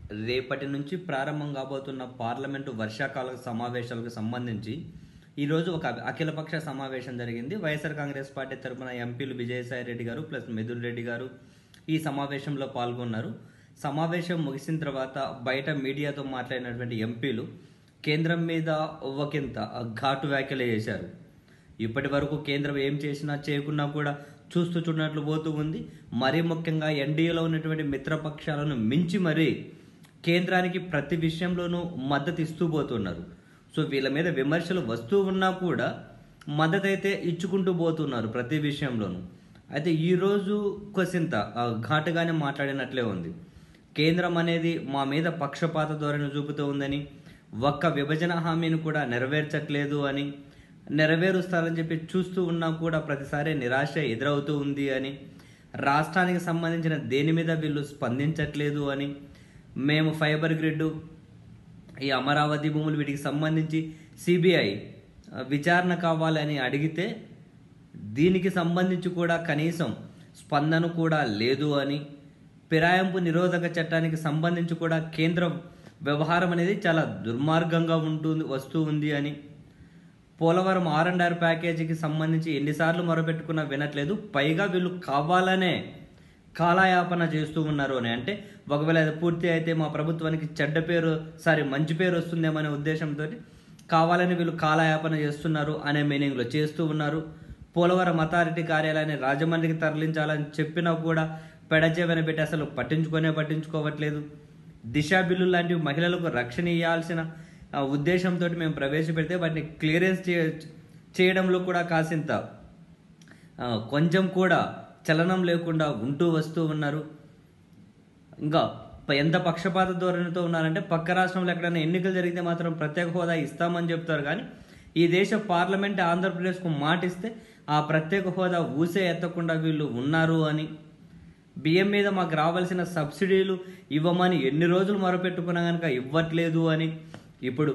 రేపటి నుంచి ప్రారంభం కాబోతున్న పార్లమెంటు వర్షాకాల సమావేశాలకు సంబంధించి ఈరోజు ఒక అఖిలపక్ష సమావేశం జరిగింది వైఎస్ఆర్ కాంగ్రెస్ పార్టీ తరపున ఎంపీలు విజయసాయి రెడ్డి గారు ప్లస్ మిథున్ రెడ్డి గారు ఈ సమావేశంలో పాల్గొన్నారు సమావేశం ముగిసిన తర్వాత బయట మీడియాతో మాట్లాడినటువంటి ఎంపీలు కేంద్రం మీద ఒవ్వకింత ఘాటు వ్యాఖ్యలు చేశారు ఇప్పటి వరకు కేంద్రం ఏం చేసినా చేయకున్నా కూడా చూస్తూ చూడనట్లు పోతూ ఉంది మరీ ముఖ్యంగా ఎన్డీఏలో ఉన్నటువంటి మిత్రపక్షాలను మించి మరీ కేంద్రానికి ప్రతి విషయంలోనూ మద్దతు ఇస్తూ పోతున్నారు సో వీళ్ళ మీద విమర్శలు వస్తూ ఉన్నా కూడా మద్దతు అయితే ఇచ్చుకుంటూ పోతున్నారు ప్రతి విషయంలోనూ అయితే ఈరోజు కొసింత ఆ, ఘాటుగానే మాట్లాడినట్లే ఉంది కేంద్రం అనేది మా మీద పక్షపాత ధోరణి చూపుతూ ఉందని ఒక్క విభజన హామీని కూడా నెరవేర్చట్లేదు అని నెరవేరుస్తారని చెప్పి చూస్తూ ఉన్నా కూడా ప్రతిసారి నిరాశ ఎదురవుతూ ఉంది అని రాష్ట్రానికి సంబంధించిన దేని మీద వీళ్ళు స్పందించట్లేదు అని మేము ఫైబర్ గ్రిడ్ ఈ అమరావతి భూములు వీటికి సంబంధించి సిబిఐ విచారణ కావాలని అడిగితే దీనికి సంబంధించి కూడా కనీసం స్పందన కూడా లేదు అని ఫిరాయింపు నిరోధక చట్టానికి సంబంధించి కూడా కేంద్ర వ్యవహారం అనేది చాలా దుర్మార్గంగా ఉంటుంది వస్తూ ఉంది అని పోలవరం ఆర్ అండ్ ఆర్ ప్యాకేజీకి సంబంధించి ఎన్నిసార్లు మొరపెట్టుకున్నా వినట్లేదు పైగా వీళ్ళు కావాలనే కాలయాపన చేస్తూ ఉన్నారు అని అంటే ఒకవేళ అది పూర్తి అయితే మా ప్రభుత్వానికి చెడ్డ పేరు సారీ మంచి పేరు వస్తుందేమనే ఉద్దేశంతో కావాలని వీళ్ళు కాలయాపన చేస్తున్నారు అనే మీనింగ్లో చేస్తూ ఉన్నారు పోలవరం అథారిటీ కార్యాలయాన్ని రాజమండ్రికి తరలించాలని చెప్పినా కూడా పెడచెవెన పెట్టి అసలు పట్టించుకొనే పట్టించుకోవట్లేదు దిశ బిల్లు లాంటి మహిళలకు రక్షణ ఇవ్వాల్సిన ఆ, ఉద్దేశంతో మేము ప్రవేశపెడితే వాటిని క్లియరెన్స్ చే చేయడంలో కూడా కాసింత ఆ, కొంచెం కూడా చలనం లేకుండా ఉంటూ వస్తూ ఉన్నారు ఇంకా ప- ఎంత పక్షపాత ధోరణితో ఉన్నారంటే పక్క రాష్ట్రంలో ఎక్కడైనా ఎన్నికలు జరిగితే మాత్రం ప్రత్యేక హోదా ఇస్తామని చెప్తారు కానీ ఈ దేశ పార్లమెంట్ ఆంధ్రప్రదేశ్కు మాటిస్తే ఆ ప్రత్యేక హోదా ఊసే ఎత్తకుండా వీళ్ళు ఉన్నారు అని బియ్యం మీద మాకు రావాల్సిన సబ్సిడీలు ఇవ్వమని ఎన్ని రోజులు మొరపెట్టుకున్నా కనుక ఇవ్వట్లేదు అని ఇప్పుడు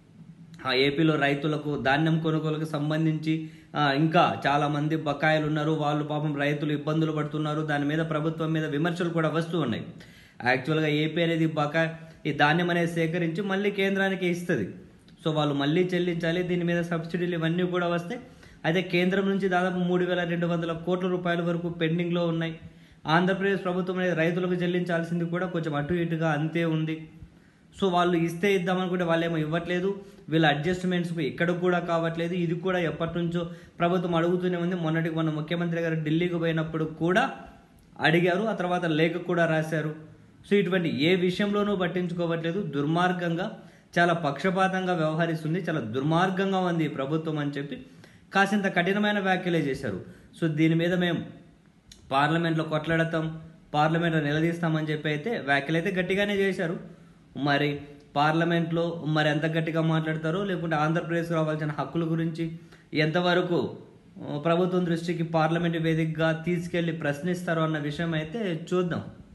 ఆ ఏపీలో రైతులకు ధాన్యం కొనుగోలుకు సంబంధించి ఆ, ఇంకా చాలా మంది బకాయిలు ఉన్నారు వాళ్ళు పాపం రైతులు ఇబ్బందులు పడుతున్నారు దాని మీద ప్రభుత్వం మీద విమర్శలు కూడా వస్తూ ఉన్నాయి యాక్చువల్గా ఏపీ అనేది బకాయి ఈ ధాన్యం అనేది సేకరించి మళ్ళీ కేంద్రానికి ఇస్తుంది సో వాళ్ళు మళ్ళీ చెల్లించాలి దీని మీద సబ్సిడీలు ఇవన్నీ కూడా వస్తాయి అయితే కేంద్రం నుంచి దాదాపు మూడు వేల రెండు వందల కోట్ల రూపాయల వరకు పెండింగ్లో ఉన్నాయి ఆంధ్రప్రదేశ్ ప్రభుత్వం అనేది రైతులకు చెల్లించాల్సింది కూడా కొంచెం అటు ఇటుగా అంతే ఉంది సో వాళ్ళు ఇస్తే ఇద్దామనుకుంటే వాళ్ళేమో ఇవ్వట్లేదు వీళ్ళ అడ్జస్ట్మెంట్స్ ఇక్కడ కూడా కావట్లేదు ఇది కూడా ఎప్పటి నుంచో ప్రభుత్వం అడుగుతూనే ఉంది మొన్నటికి మొన్న ముఖ్యమంత్రి గారు ఢిల్లీకి పోయినప్పుడు కూడా అడిగారు ఆ తర్వాత లేఖ కూడా రాశారు సో ఇటువంటి ఏ విషయంలోనూ పట్టించుకోవట్లేదు దుర్మార్గంగా చాలా పక్షపాతంగా వ్యవహరిస్తుంది చాలా దుర్మార్గంగా ఉంది ఈ ప్రభుత్వం అని చెప్పి కాసింత కఠినమైన వ్యాఖ్యలే చేశారు సో దీని మీద మేము పార్లమెంట్లో కొట్లాడతాం పార్లమెంట్లో నిలదీస్తామని చెప్పి అయితే వ్యాఖ్యలు అయితే గట్టిగానే చేశారు మరి పార్లమెంట్లో మరి ఎంత గట్టిగా మాట్లాడతారో లేకుంటే ఆంధ్రప్రదేశ్కి రావాల్సిన హక్కుల గురించి ఎంతవరకు ఆ, ప్రభుత్వం దృష్టికి పార్లమెంట్ వేదికగా తీసుకెళ్లి ప్రశ్నిస్తారో అన్న విషయం అయితే చూద్దాం